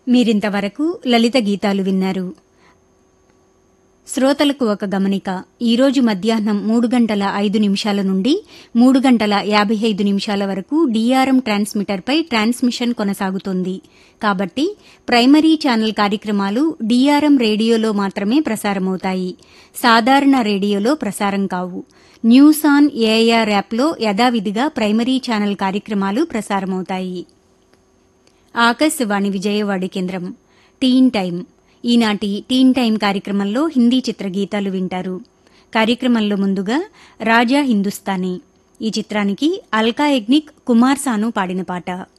మీరింతవరకు లలిత గీతాలు విన్నారు శ్రోతలకు ఒక గమనిక ఈరోజు మధ్యాహ్నం మూడు గంటల ఐదు నిమిషాల నుండి మూడు గంటల యాభై ఐదు నిమిషాల వరకు డీఆర్ఎం ట్రాన్స్మిటర్పై ట్రాన్స్మిషన్ కొనసాగుతుంది కాబట్టి ప్రైమరీ ఛానల్ కార్యక్రమాలు డీఆర్ఎం రేడియోలో మాత్రమే ప్రసారమవుతాయి సాధారణ రేడియోలో ప్రసారం కావు న్యూస్ ఆన్ ఏఐఆర్ యాప్లో యథావిధిగా ప్రైమరీ ఛానల్ కార్యక్రమాలు ప్రసారమవుతాయి ఆకాశవాణి విజయవాడ కేంద్రం టీన్ టైం ఈనాటి టీన్ టైం కార్యక్రమంలో హిందీ చిత్రగీతాలు వింటారు కార్యక్రమంలో ముందుగా రాజా హిందుస్థానీ ఈ చిత్రానికి అల్కా యజ్ఞిక్ కుమార్ సాను పాడిన పాట